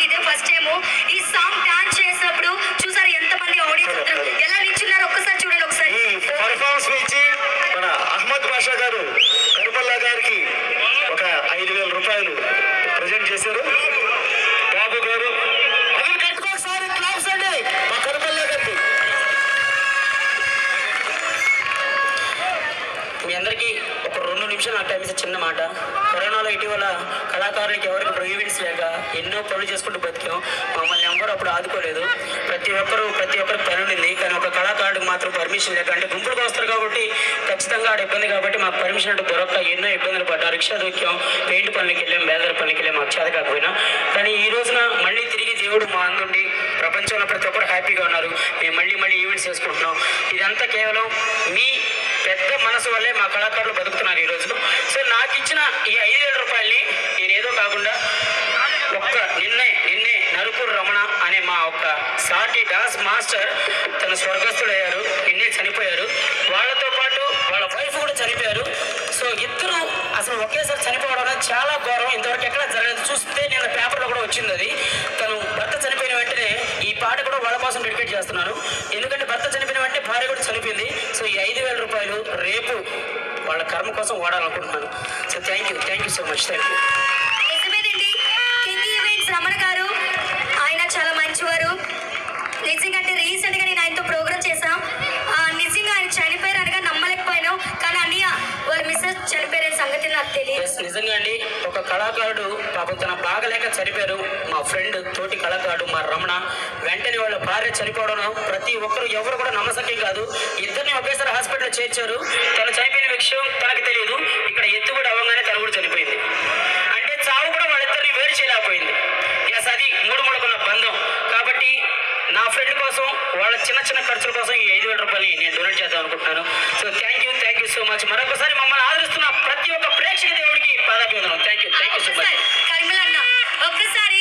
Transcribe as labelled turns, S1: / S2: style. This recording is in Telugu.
S1: ఇదే ఫస్ట్ టైం ఈ సాంగ్ డాన్స్ చేసినప్పుడు చూసారు ఎంత మంది ఆడియన్స్ ఎలా నిల్చున్నారు ఒక్కసారి చూడండి ఒకసారి
S2: ఈ పర్ఫార్మెన్స్ ఇచ్చి మన అహ్మద్ బాషా గారు కరుమల్లా గారికి ఒక ఐదు వేల రూపాయలు ప్రజెంట్ చేశారు బాబు గారు అందరూ గట్టిగా ఒకసారి క్లాప్స్ అండి మా కరుమల్లా గారికి
S3: మీ అందరికీ ఒక రెండు నిమిషాలు నాకు టైం ఇస్తే చిన్న మాట కరోనాలో ఇటీవల కళాకారులకి ఎవరికి ఇప్పుడు ఈవెంట్స్ లేక ఎన్నో పనులు చేసుకుంటూ బతికాం మమ్మల్ని ఎవరు అప్పుడు ఆదుకోలేదు ప్రతి ఒక్కరు ప్రతి ఒక్కరికి పని ఉండింది కానీ ఒక కళాకారుడికి మాత్రం పర్మిషన్ లేక అంటే గుంపులుగా వస్తారు కాబట్టి ఖచ్చితంగా ఆడ ఇబ్బంది కాబట్టి మాకు పర్మిషన్ అంటే దొరక్క ఎన్నో ఇబ్బందులు పడ్డా రిక్షా దొక్కాం పెయింట్ పనులకి వెళ్ళాం బేదర పనులకి వెళ్ళాం మాకు చేత కాకపోయినా కానీ ఈ రోజున మళ్ళీ తిరిగి దేవుడు మా అందుండి ప్రపంచంలో ప్రతి ఒక్కరు హ్యాపీగా ఉన్నారు మేము మళ్ళీ మళ్ళీ ఈవెంట్స్ చేసుకుంటున్నాం ఇదంతా కేవలం మీ పెద్ద మనసు వల్లే మా కళాకారులు బతుకుతున్నారు ఈ రోజు సో నాకు ఇచ్చిన ఈ ఐదు వేల రూపాయల్ని నేను ఏదో కాకుండా ఒక్క నిన్నే నిన్నే నలుపురు రమణ అనే మా ఒక్క సాటి డాన్స్ మాస్టర్ తన స్వర్గస్థుడయ్యారు నిన్నే చనిపోయారు వాళ్ళతో పాటు వాళ్ళ వైఫ్ కూడా చనిపోయారు సో ఇద్దరు అసలు ఒకేసారి చనిపోవడం అనేది చాలా ఘోరం ఇంతవరకు ఎక్కడ జరగలేదు చూస్తే నేను పేపర్లో కూడా వచ్చింది అది తను భర్త చనిపోయిన వెంటనే ఈ పాట కూడా వాళ్ళ కోసం డెడికేట్ చేస్తున్నాను ఎందుకంటే భర్త చనిపోయిన వెంటనే భార్య కూడా చనిపోయింది సో ఈ ఐదు వేల రూపాయలు రేపు వాళ్ళ కర్మ కోసం వాడాలనుకుంటున్నాను so thank you thank you so much thank you
S1: నిజమేనండి కింగ్ ఈవెంట్స్ రమణ గారు ఆయన చాలా మంచివారు నిజంగా అంటే రీసెంట్ గా నేను ఆయనతో ప్రోగ్రామ్ చేశాం ఆ, నిజంగా ఆయన చనిపోయారు అనగా నమ్మలేకపోయాను కానీ అన్నయ్య వాళ్ళ మిస్సెస్ చనిపోయారనే సంగతి నాకు తెలియదు
S3: ఎస్ నిజంగా అండి ఒక కళాకారుడు పాపం తన బాగలేక చనిపోయారు మా ఫ్రెండ్ తోటి కళాకారుడు మా రమణ వెంటనే వాళ్ళ భార్య చనిపోవడం ప్రతి ఒక్కరు ఎవరు కూడా నమ్మసక్యం కాదు ఇద్దరిని ఒకేసారి హాస్పిటల్ చేర్చారు తను చనిపోయిన విషయం తనకు తెలియదు ఇక్కడ ఎత్తు కూడా అవ్వగానే తను కూడా చనిపోయింది అంటే చావు కూడా వాళ్ళిద్దరిని వేరు చేయలేకపోయింది ఎస్ అది మూడు ముడుకున్న బంధం కాబట్టి నా ఫ్రెండ్ కోసం వాళ్ళ చిన్న చిన్న ఖర్చుల కోసం ఈ ఐదు వేల రూపాయలు నేను డొనేట్ చేద్దాం అనుకుంటున్నాను so thank you thank you so much మరొకసారి మమ్మల్ని ఆదరిస్తున్న ప్రతి ఒక్క ప్రేక్షక దేవుడికి పాదాభివందనం thank you thank you so much
S1: ఒక్కసారి కరిమల్ అన్న ఒక్కసారి